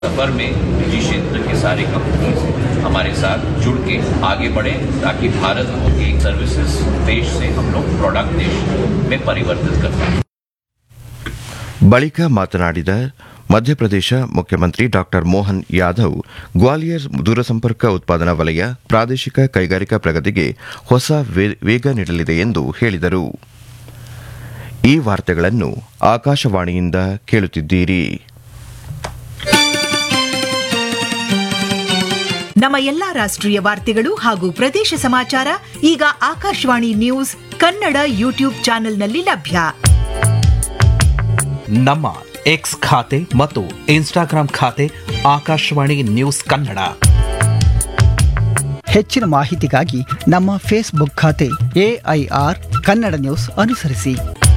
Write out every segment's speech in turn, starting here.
सफर में निजी क्षेत्र के सारे कंपनीज हमारे साथ जुड़ के आगे बढ़े ताकि भारत को एक सर्विसेज देश से हम लोग प्रोडक्ट देश में परिवर्तित कर पाए ಬಳಿಕ ಮಾತನಾಡಿದ ಮಧ್ಯಪ್ರದೇಶ ಮುಖ್ಯಮಂತ್ರಿ ಡಾಕ್ಟರ್ ಮೋಹನ್ ಯಾದವ್ ಗ್ವಾಲಿಯರ್ ದೂರಸಂಪರ್ಕ ಉತ್ಪಾದನಾ ವಲಯ ಪ್ರಾದೇಶಿಕ ಕೈಗಾರಿಕಾ ಪ್ರಗತಿಗೆ ಹೊಸ ವೇ- ವೇಗ ನೀಡಲಿದೆ ಎಂದು ಹೇಳಿದರು ಈ ವಾರ್ತೆಗಳನ್ನು ಆಕಾಶವಾಣಿಯಿಂದ ಕೇಳುತ್ತಿದ್ದೀರಿ ನಮ್ಮ ಎಲ್ಲಾ ರಾಷ್ಟ್ರೀಯ ವಾರ್ತೆಗಳು ಹಾಗೂ ಪ್ರದೇಶ ಸಮಾಚಾರ ಈಗ ಆಕಾಶವಾಣಿ ನ್ಯೂಸ್ ಕನ್ನಡ ಯೂಟ್ಯೂಬ್ ಚಾನೆಲ್ನಲ್ಲಿ ಲಭ್ಯ ನಮ್ಮ ಎಕ್ಸ್ ಖಾತೆ ಮತ್ತು ಇನ್ಸ್ಟಾಗ್ರಾಂ ಖಾತೆ ಆಕಾಶವಾಣಿ ನ್ಯೂಸ್ ಕನ್ನಡ ಹೆಚ್ಚಿನ ಮಾಹಿತಿಗಾಗಿ ನಮ್ಮ ಫೇಸ್ಬುಕ್ ಖಾತೆ ಎಐಆರ್ ಕನ್ನಡ ನ್ಯೂಸ್ ಅನುಸರಿಸಿ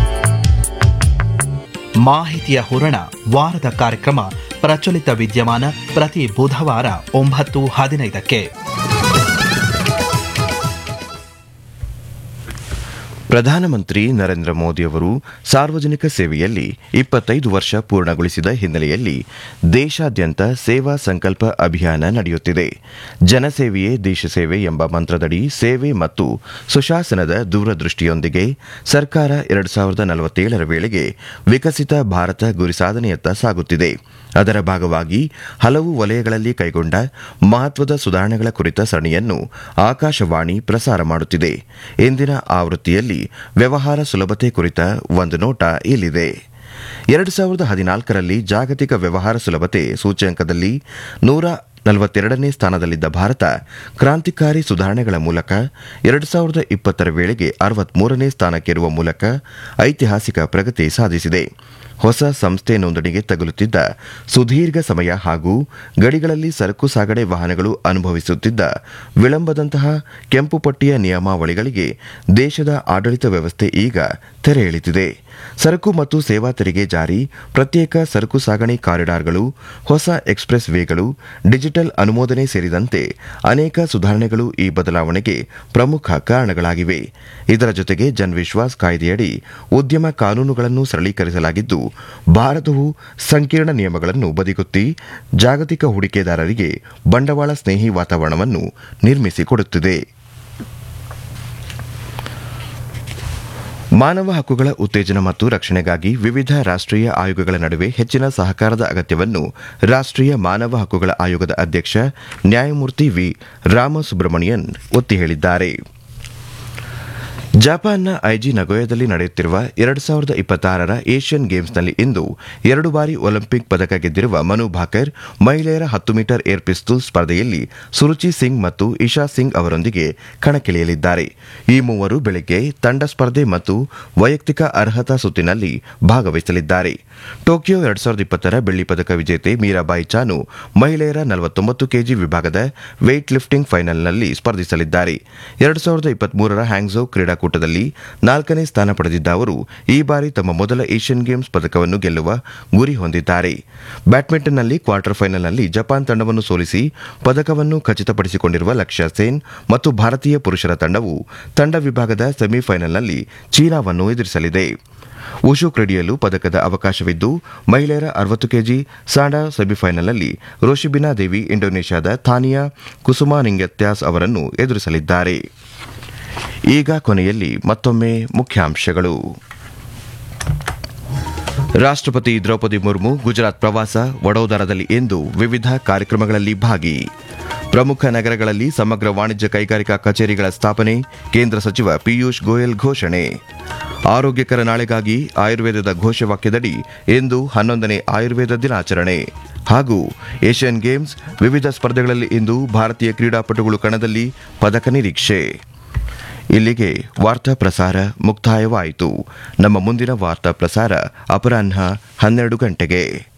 ಮಾಹಿತಿಯ ಹೂರಣ ವಾರದ ಕಾರ್ಯಕ್ರಮ ಪ್ರಚಲಿತ ವಿದ್ಯಮಾನ ಪ್ರತಿ ಬುಧವಾರ ಒಂಬತ್ತು ಹದಿನೈದಕ್ಕೆ ಪ್ರಧಾನಮಂತ್ರಿ ನರೇಂದ್ರ ಮೋದಿಯವರು ಸಾರ್ವಜನಿಕ ಸೇವೆಯಲ್ಲಿ ಇಪ್ಪತ್ತೈದು ವರ್ಷ ಪೂರ್ಣಗೊಳಿಸಿದ ಹಿನ್ನೆಲೆಯಲ್ಲಿ ದೇಶಾದ್ಯಂತ ಸೇವಾ ಸಂಕಲ್ಪ ಅಭಿಯಾನ ನಡೆಯುತ್ತಿದೆ ಜನಸೇವೆಯೇ ದೇಶ ಸೇವೆ ಎಂಬ ಮಂತ್ರದಡಿ ಸೇವೆ ಮತ್ತು ಸುಶಾಸನದ ದೂರದೃಷ್ಟಿಯೊಂದಿಗೆ ಸರ್ಕಾರ ಎರಡು ಸಾವಿರದ ನಲವತ್ತೇಳರ ವೇಳೆಗೆ ವಿಕಸಿತ ಭಾರತ ಗುರಿ ಸಾಧನೆಯತ್ತ ಸಾಗುತ್ತಿದೆ ಅದರ ಭಾಗವಾಗಿ ಹಲವು ವಲಯಗಳಲ್ಲಿ ಕೈಗೊಂಡ ಮಹತ್ವದ ಸುಧಾರಣೆಗಳ ಕುರಿತ ಸರಣಿಯನ್ನು ಆಕಾಶವಾಣಿ ಪ್ರಸಾರ ಮಾಡುತ್ತಿದೆ ಇಂದಿನ ಆವೃತ್ತಿಯಲ್ಲಿ ವ್ಯವಹಾರ ಸುಲಭತೆ ಕುರಿತ ಒಂದು ನೋಟ ಇಲ್ಲಿದೆ ಎರಡು ಸಾವಿರದ ಹದಿನಾಲ್ಕರಲ್ಲಿ ಜಾಗತಿಕ ವ್ಯವಹಾರ ಸುಲಭತೆ ಸೂಚ್ಯಂಕದಲ್ಲಿ ನೂರ ನಲವತ್ತೆರಡನೇ ಸ್ಥಾನದಲ್ಲಿದ್ದ ಭಾರತ ಕ್ರಾಂತಿಕಾರಿ ಸುಧಾರಣೆಗಳ ಮೂಲಕ ಎರಡು ಸಾವಿರದ ಇಪ್ಪತ್ತರ ವೇಳೆಗೆ ಅರವತ್ಮೂರನೇ ಸ್ಥಾನಕ್ಕೇರುವ ಮೂಲಕ ಐತಿಹಾಸಿಕ ಪ್ರಗತಿ ಸಾಧಿಸಿದೆ ಹೊಸ ಸಂಸ್ಥೆ ನೋಂದಣಿಗೆ ತಗುಲುತ್ತಿದ್ದ ಸುದೀರ್ಘ ಸಮಯ ಹಾಗೂ ಗಡಿಗಳಲ್ಲಿ ಸರಕು ಸಾಗಣೆ ವಾಹನಗಳು ಅನುಭವಿಸುತ್ತಿದ್ದ ವಿಳಂಬದಂತಹ ಕೆಂಪು ಪಟ್ಟಿಯ ನಿಯಮಾವಳಿಗಳಿಗೆ ದೇಶದ ಆಡಳಿತ ವ್ಯವಸ್ಥೆ ಈಗ ತೆರೆ ಎಳೆದಿದೆ ಸರಕು ಮತ್ತು ಸೇವಾ ತೆರಿಗೆ ಜಾರಿ ಪ್ರತ್ಯೇಕ ಸರಕು ಸಾಗಣೆ ಕಾರಿಡಾರ್ಗಳು ಹೊಸ ಎಕ್ಸ್ಪ್ರೆಸ್ ವೇಗಳು ಡಿಜಿಟಲ್ ಅನುಮೋದನೆ ಸೇರಿದಂತೆ ಅನೇಕ ಸುಧಾರಣೆಗಳು ಈ ಬದಲಾವಣೆಗೆ ಪ್ರಮುಖ ಕಾರಣಗಳಾಗಿವೆ ಇದರ ಜೊತೆಗೆ ಜನ್ ವಿಶ್ವಾಸ್ ಕಾಯ್ದೆಯಡಿ ಉದ್ಯಮ ಕಾನೂನುಗಳನ್ನು ಸರಳೀಕರಿಸಲಾಗಿದ್ದು ಭಾರತವು ಸಂಕೀರ್ಣ ನಿಯಮಗಳನ್ನು ಬದಿಗೊತ್ತಿ ಜಾಗತಿಕ ಹೂಡಿಕೆದಾರರಿಗೆ ಬಂಡವಾಳ ಸ್ನೇಹಿ ವಾತಾವರಣವನ್ನು ನಿರ್ಮಿಸಿಕೊಡುತ್ತಿದೆ ಮಾನವ ಹಕ್ಕುಗಳ ಉತ್ತೇಜನ ಮತ್ತು ರಕ್ಷಣೆಗಾಗಿ ವಿವಿಧ ರಾಷ್ಟ್ರೀಯ ಆಯೋಗಗಳ ನಡುವೆ ಹೆಚ್ಚಿನ ಸಹಕಾರದ ಅಗತ್ಯವನ್ನು ರಾಷ್ಟ್ರೀಯ ಮಾನವ ಹಕ್ಕುಗಳ ಆಯೋಗದ ಅಧ್ಯಕ್ಷ ನ್ಯಾಯಮೂರ್ತಿ ವಿ ರಾಮಸುಬ್ರಮಣಿಯನ್ ಒತ್ತಿ ಹೇಳಿದ್ದಾರೆ ಜಪಾನ್ನ ಐಜಿ ನಗೋಯದಲ್ಲಿ ನಡೆಯುತ್ತಿರುವ ಎರಡು ಸಾವಿರದ ಇಪ್ಪತ್ತಾರರ ಏಷ್ಯನ್ ಗೇಮ್ಸ್ನಲ್ಲಿ ಇಂದು ಎರಡು ಬಾರಿ ಒಲಿಂಪಿಕ್ ಪದಕ ಗೆದ್ದಿರುವ ಮನು ಭಾಕರ್ ಮಹಿಳೆಯರ ಹತ್ತು ಮೀಟರ್ ಏರ್ ಪಿಸ್ತೂಲ್ ಸ್ಪರ್ಧೆಯಲ್ಲಿ ಸುರುಚಿ ಸಿಂಗ್ ಮತ್ತು ಇಶಾ ಸಿಂಗ್ ಅವರೊಂದಿಗೆ ಕಣಕ್ಕಿಳಿಯಲಿದ್ದಾರೆ ಈ ಮೂವರು ಬೆಳಗ್ಗೆ ತಂಡ ಸ್ಪರ್ಧೆ ಮತ್ತು ವೈಯಕ್ತಿಕ ಅರ್ಹತಾ ಸುತ್ತಿನಲ್ಲಿ ಭಾಗವಹಿಸಲಿದ್ದಾರೆ ಟೋಕಿಯೋ ಎರಡು ಸಾವಿರದ ಇಪ್ಪತ್ತರ ಬೆಳ್ಳಿ ಪದಕ ವಿಜೇತೆ ಮೀರಾಬಾಯಿ ಚಾನು ಮಹಿಳೆಯರ ನಲವತ್ತೊಂಬತ್ತು ಕೆಜಿ ವಿಭಾಗದ ವೇಟ್ ಲಿಫ್ಟಿಂಗ್ ಫೈನಲ್ನಲ್ಲಿ ಸ್ಪರ್ಧಿಸಲಿದ್ದಾರೆ ಎರಡು ಸಾವಿರದ ಇಪ್ಪತ್ಮೂರರ ಹ್ಯಾಂಗ್ಝೋ ಕ್ರೀಡಾಕೂಟದಲ್ಲಿ ನಾಲ್ಕನೇ ಸ್ಥಾನ ಪಡೆದಿದ್ದ ಅವರು ಈ ಬಾರಿ ತಮ್ಮ ಮೊದಲ ಏಷ್ಯನ್ ಗೇಮ್ಸ್ ಪದಕವನ್ನು ಗೆಲ್ಲುವ ಗುರಿ ಹೊಂದಿದ್ದಾರೆ ಬ್ಯಾಡ್ಮಿಂಟನ್ನಲ್ಲಿ ಕ್ವಾರ್ಟರ್ ಫೈನಲ್ನಲ್ಲಿ ಜಪಾನ್ ತಂಡವನ್ನು ಸೋಲಿಸಿ ಪದಕವನ್ನು ಖಚಿತಪಡಿಸಿಕೊಂಡಿರುವ ಲಕ್ಷ್ಯ ಸೇನ್ ಮತ್ತು ಭಾರತೀಯ ಪುರುಷರ ತಂಡವು ತಂಡ ವಿಭಾಗದ ಸೆಮಿಫೈನಲ್ನಲ್ಲಿ ಚೀನಾವನ್ನು ಎದುರಿಸಲಿದೆ ಉಷು ಕ್ರೀಡೆಯಲ್ಲೂ ಪದಕದ ಅವಕಾಶವಿದ್ದು ಮಹಿಳೆಯರ ಅರವತ್ತು ಕೆಜಿ ಸಾಂಡಾ ಸೆಮಿಫೈನಲ್ನಲ್ಲಿ ರೋಶಿಬಿನಾ ದೇವಿ ಇಂಡೋನೇಷ್ಯಾದ ಥಾನಿಯಾ ಕುಸುಮಾ ನಿಂಗತ್ಯಾಸ್ ಅವರನ್ನು ಎದುರಿಸಲಿದ್ದಾರೆ ಈಗ ಕೊನೆಯಲ್ಲಿ ಮತ್ತೊಮ್ಮೆ ಮುಖ್ಯಾಂಶಗಳು ರಾಷ್ಟ್ರಪತಿ ದ್ರೌಪದಿ ಮುರ್ಮು ಗುಜರಾತ್ ಪ್ರವಾಸ ವಡೋದರದಲ್ಲಿ ಇಂದು ವಿವಿಧ ಕಾರ್ಯಕ್ರಮಗಳಲ್ಲಿ ಭಾಗಿ ಪ್ರಮುಖ ನಗರಗಳಲ್ಲಿ ಸಮಗ್ರ ವಾಣಿಜ್ಯ ಕೈಗಾರಿಕಾ ಕಚೇರಿಗಳ ಸ್ಥಾಪನೆ ಕೇಂದ್ರ ಸಚಿವ ಪಿಯೂಷ್ ಗೋಯಲ್ ಘೋಷಣೆ ಆರೋಗ್ಯಕರ ನಾಳೆಗಾಗಿ ಆಯುರ್ವೇದದ ಘೋಷವಾಕ್ಯದಡಿ ಇಂದು ಹನ್ನೊಂದನೇ ಆಯುರ್ವೇದ ದಿನಾಚರಣೆ ಹಾಗೂ ಏಷ್ಯನ್ ಗೇಮ್ಸ್ ವಿವಿಧ ಸ್ಪರ್ಧೆಗಳಲ್ಲಿ ಇಂದು ಭಾರತೀಯ ಕ್ರೀಡಾಪಟುಗಳು ಕಣದಲ್ಲಿ ಪದಕ ನಿರೀಕ್ಷೆ ಇಲ್ಲಿಗೆ ವಾರ್ತಾ ಪ್ರಸಾರ ಮುಕ್ತಾಯವಾಯಿತು ನಮ್ಮ ಮುಂದಿನ ವಾರ್ತಾ ಪ್ರಸಾರ ಅಪರಾಹ್ನ ಹನ್ನೆರಡು ಗಂಟೆಗೆ